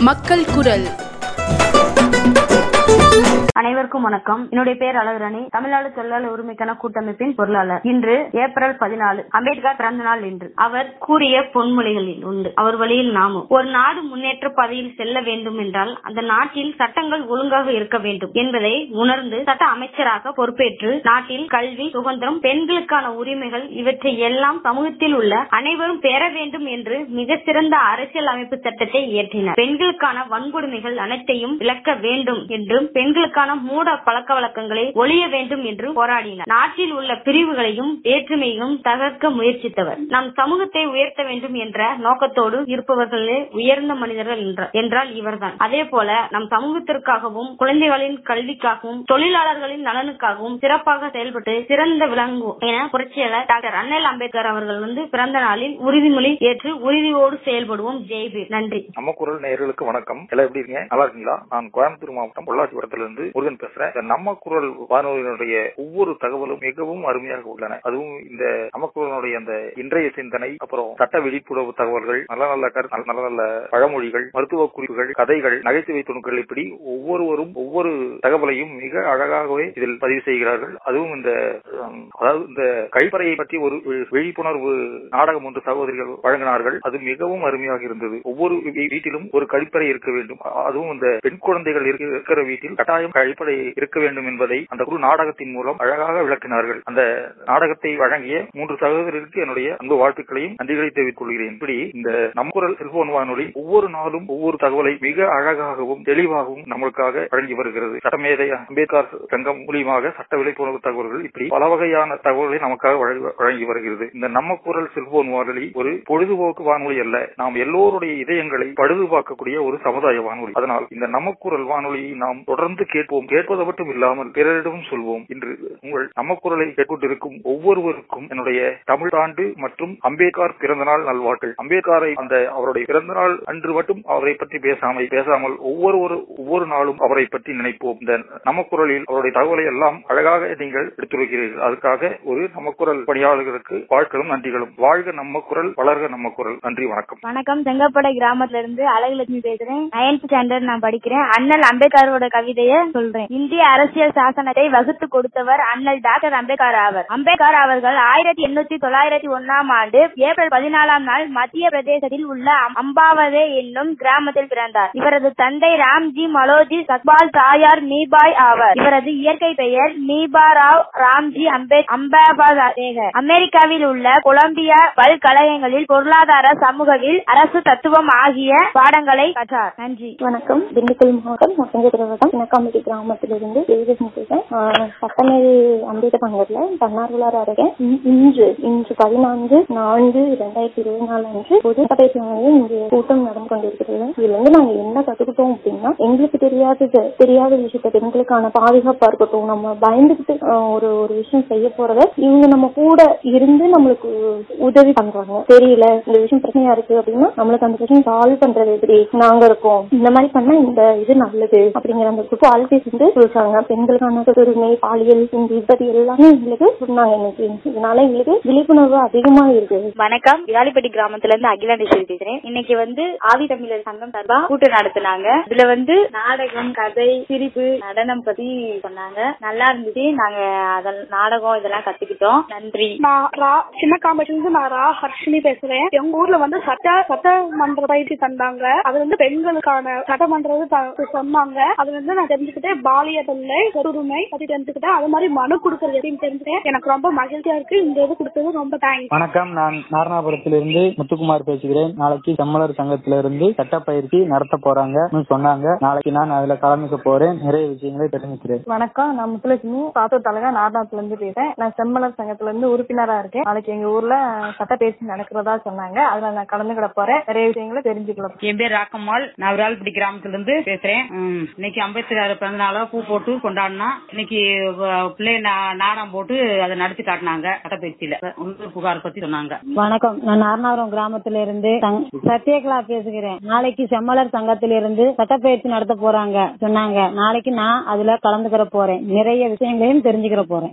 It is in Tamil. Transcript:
மக்கள் குரல் அனைவருக்கும் வணக்கம் என்னுடைய பேர் அழகுரணி தமிழ்நாடு தொழிலாளர் உரிமைக்கான கூட்டமைப்பின் பொருளாளர் இன்று ஏப்ரல் பதினாலு அம்பேத்கர் பிறந்த நாள் இன்று அவர் கூறிய பொன்மொழிகளில் உண்டு அவர் வழியில் நாமும் ஒரு நாடு முன்னேற்ற பாதையில் செல்ல வேண்டும் என்றால் அந்த நாட்டில் சட்டங்கள் ஒழுங்காக இருக்க வேண்டும் என்பதை உணர்ந்து சட்ட அமைச்சராக பொறுப்பேற்று நாட்டில் கல்வி சுதந்திரம் பெண்களுக்கான உரிமைகள் இவற்றை எல்லாம் சமூகத்தில் உள்ள அனைவரும் பெற வேண்டும் என்று மிக சிறந்த அரசியல் அமைப்பு சட்டத்தை இயற்றினார் பெண்களுக்கான வன்கொடுமைகள் அனைத்தையும் விளக்க வேண்டும் என்றும் பெண்களுக்கான மூட பழக்க வழக்கங்களை ஒழிய வேண்டும் என்று போராடினார் நாட்டில் உள்ள பிரிவுகளையும் வேற்றுமையும் தகர்க்க முயற்சித்தவர் நம் சமூகத்தை உயர்த்த வேண்டும் என்ற நோக்கத்தோடு இருப்பவர்களே உயர்ந்த மனிதர்கள் என்றார் என்றால் இவர்தான் அதே போல நம் சமூகத்திற்காகவும் குழந்தைகளின் கல்விக்காகவும் தொழிலாளர்களின் நலனுக்காகவும் சிறப்பாக செயல்பட்டு சிறந்த விளங்குவோம் என புரட்சியாளர் டாக்டர் அண்ணல் அம்பேத்கர் அவர்கள் வந்து பிறந்த நாளில் உறுதிமொழி ஏற்று உறுதியோடு செயல்படுவோம் ஜெய்பீர் நன்றி நம்ம குரல் நேயர்களுக்கு வணக்கம் எல்லாம் எப்படி இருக்கீங்க நல்லா இருக்கீங்களா நான் கோயம்புத்தூர் மாவட்டம் பொள்ளாச்சிபுரத்திலிருந்து முருகன் பேசுறேன் இந்த நம்ம குரல் வானொலியினுடைய ஒவ்வொரு தகவலும் மிகவும் அருமையாக உள்ளன அதுவும் இந்த நம்ம குரலுடைய அந்த இன்றைய சிந்தனை அப்புறம் சட்ட விழிப்புணர்வு தகவல்கள் நல்ல நல்ல கருத்து நல்ல நல்ல பழமொழிகள் மருத்துவ குறிப்புகள் கதைகள் நகைச்சுவை துணுக்கள் இப்படி ஒவ்வொருவரும் ஒவ்வொரு தகவலையும் மிக அழகாகவே இதில் பதிவு செய்கிறார்கள் அதுவும் இந்த ஹம், அதாவது இந்த கழிப்பறையை பற்றி ஒரு வி- விழிப்புணர்வு நாடகம் ஒன்று சகோதரிகள் வழங்கினார்கள் அது மிகவும் அருமையாக இருந்தது ஒவ்வொரு வீ- வீட்டிலும் ஒரு கழிப்பறை இருக்க வேண்டும் அ- அதுவும் இந்த பெண் குழந்தைகள் இருக்க- இருக்கிற வீட்டில் கட்டாயம் கழிப்பறை இருக்க வேண்டும் என்பதை அந்த குழு நாடகத்தின் மூலம் அழகாக விளக்கினார்கள் அந்த நாடகத்தை வழங்கிய மூன்று சகோதரருக்கு என்னுடைய அன்பு வாழ்த்துக்களையும் நன்றிகளை தெரிவித்துக் கொள்கிறேன் இப்படி இந்த நம் குரல் செல்போன் வானொலி ஒவ்வொரு நாளும் ஒவ்வொரு தகவலை மிக அழகாகவும் தெளிவாகவும் நம்மளுக்காக வழங்கி வருகிறது சட்டமேதை அம்பேத்கர் சங்கம் மூலியமாக சட்ட விழிப்புணர்வு தகவல்கள் இப்படி பல வகையான தகவல்களை நமக்காக வழங்கி- வழங்கி வருகிறது இந்த நம்ம குரல் செல்போன் வானொலி ஒரு பொழுதுபோக்கு வானொலி அல்ல நாம் எல்லோருடைய இதயங்களை பழுது பார்க்கக்கூடிய ஒரு சமுதாய வானொலி அதனால் இந்த நம்ம குரல் வானொலியை நாம் தொடர்ந்து கேட்போம் கேட்பது மட்டும் இல்லாமல் பிறரிடமும் சொல்வோம் இன்று உங்கள் நம்ம குரலை கேட்டுக்கொண்டிருக்கும் ஒவ்வொருவருக்கும் என்னுடைய தமிழ் ஆண்டு மற்றும் அம்பேத்கர் பிறந்தநாள் நல்வாழ்த்துகள் அம்பேத்கரை அந்த அவருடைய பிறந்தநாள் அன்று மட்டும் அவரை பற்றி பேசாமல் பேசாமல் ஒவ்வொரு ஒரு- ஒவ்வொரு நாளும் அவரை பற்றி நினைப்போம் இந்த நம்ம குரலில் அவருடைய தகவலை எல்லாம் அழகாக நீங்கள் எடுத்துரைக்கிறீர்கள் அதுக்காக ஒரு நம்ம குரல் பணியாளர்களுக்கு வாழ்க்களும் நன்றிகளும் வாழ்க நம்ம குரல் வளர்க நம்ம குரல் நன்றி வணக்கம் வணக்கம் செங்கப்படை கிராமத்துல இருந்து அழகுலட்சுமி பேசுறேன் நைன்த் ஸ்டாண்டர்ட் நான் படிக்கிறேன் அண்ணல் அம்பேத்கரோட கவிதைய சொல்றேன் இந்திய அரசியல் சாசனத்தை வகுத்து கொடுத்தவர் அண்ணல் டாக்டர் அம்பேத்கர் ஆவர் அம்பேத்கர் அவர்கள் ஆயிரத்தி எண்ணூத்தி தொள்ளாயிரத்தி ஒன்னாம் ஆண்டு ஏப்ரல் பதினாலாம் நாள் மத்திய பிரதேசத்தில் உள்ள அம்- அம்பாவதே என்னும் கிராமத்தில் பிறந்தார் இவரது தந்தை ராம்ஜி மலோஜி சக்பால் தாயார் மீபாய் ஆவர் இவரது இயற்கை பெயர் மீபா ராவ் ராம்ஜி அம்பேத் அம்பாபாதேகர் அமெரிக்காவில் உள்ள கொலம்பியா பல்கலைக்கழகங்களில் பொருளாதார சமூகவில் அரசு தத்துவம் ஆகிய பாடங்களை கற்றார் நன்றி வணக்கம் திண்டுக்கல் மாவட்டம் மொத்தஞ்சத்திரவட்டம் சின்னக்காம்பட்டி கிராமத்திலிருந்து தேவதர்ஷினி பேசுறேன் ஆஹ் சட்டமேதை அம்பேத்கர் சங்கத்துல தன்னார்வலராக இருக்கேன் இ- இன்று இன்று பதினான்கு நான்கு இரண்டாயிரத்தி இருபத்தி நாலு அன்று பொது சட்டப்பயிற்சி வந்து இங்கு கூட்டம் நடந்து கொண்டிருக்கிறது இதுல இருந்து நாங்க என்ன கத்துக்கிட்டோம் அப்படின்னா எங்களுக்கு தெரியாதது தெரியாத விஷயத்த பெண்களுக்கான பாதுகாப்பா இருக்கட்டும் நம்ம பயந்துகிட்டு ஆஹ் ஒரு ஒரு விஷயம் செய்ய போறத இவங்க நம்ம கூட இருந்து நம்மளுக்கு உதவி பண்றாங்க தெரியல இந்த விஷயம் பிரச்சனையா இருக்கு அப்படின்னா நம்மளுக்கு அந்த பிரச்சனை சால்வ் பண்றது எப்படி நாங்க இருக்கோம் இந்த மாதிரி பண்ணா இந்த இது நல்லது அப்படிங்கிற அந்த குவாலிட்டிஸ் வந்து சொல்றாங்க பெண்களுக்கான உரிமை பாலியல் இந்த இப்படி எல்லாமே எங்களுக்கு சொன்னாங்க இன்னைக்கு இதனால எங்களுக்கு விழிப்புணர்வு அதிகமா இருக்கு வணக்கம் விராலிப்பட்டி கிராமத்துல இருந்து அகிலாண்டேஸ்வரி பேசுறேன் இன்னைக்கு வந்து ஆதி தமிழர் சங்கம் சார்பா கூட்டம் நடத்துனாங்க இதுல வந்து நாடகம் கதை சிரிப்பு நடனம் பத்தி சொன்னாங்க நல்லா இருந்துச்சு நாங்க அதெல்லாம் நாடகம் இதெல்லாம் கத்துக்கிட்டோம் நன்றி நான் ரா சின்ன காம்பட்டில இருந்து நான் ரா ஹர்ஷினி பேசுறேன் எங்க ஊர்ல வந்து சட்ட சட்டமன்ற பயிற்சி தந்தாங்க அது வந்து பெண்களுக்கான சட்டமன்றது த- சொன்னாங்க அது வந்து நான் தெரிஞ்சுக்கிட்டேன் பாலிய தொல்லை பொறுமை பத்தி தெரிஞ்சுக்கிட்டேன் அது மாதிரி மனு கொடுக்கறது எப்படின்னு தெரிஞ்சுக்கிட்டேன் எனக்கு ரொம்ப மகிழ்ச்சியா இருக்கு இந்த இது கொடுத்தது ரொம்ப தேங்க்ஸ் வணக்கம் நான் நாரணாபுரத்திலிருந்து முத்துக்குமார் பேசுகிறேன் நாளைக்கு செம்மலர் சங்கத்திலிருந்து சட்டப்பயிற்சி நடத்த போறாங்க சொன்னாங்க நாளைக்கு நான் அதுல கலந்துக்க போறேன் நிறைய விஷயங்களை தெரிஞ்சுக்கிறேன் வணக்கம் நான் முத்துலட்சுமி சாத்தூர் தலகா நாடாத்துல இருந்து பேசுறேன் நான் செம்மலர் சங்கத்துல இருந்து உறுப்பினரா இருக்கேன் நாளைக்கு எங்க ஊர்ல சட்டப்பயிற்சி நடக்கிறதா சொன்னாங்க அதுல நான் கலந்துக்கிட போறேன் நிறைய விஷயங்களை தெரிஞ்சுக்கலாம் என் பேர் ராக்கம்மாள் நான் விரால்பட்டி கிராமத்துல இருந்து பேசுறேன் ம், இன்னைக்கு அம்பேத்கர் பிறந்த நாளா பூ போட்டு கொண்டாடினா இன்னைக்கு அஹ், பிள்ளைய நா- நாடகம் போட்டு அதை நடத்தி காட்டினாங்க சட்டப்பயிற்சியில உள்ளூர் புகார் பத்தி சொன்னாங்க வணக்கம் நான் நாரணாபுரம் கிராமத்துல இருந்து சங்- சத்யகலா பேசுகிறேன் நாளைக்கு செம்மலர் சங்கத்திலிருந்து சட்டப்பயிற்சி நடத்த போறாங்க சொன்னாங்க நாளைக்கு நான் அதுல கலந்துக்கிற போறேன் நிறைய விஷயங்களையும் தெரிஞ்சுக்கிற போறேன்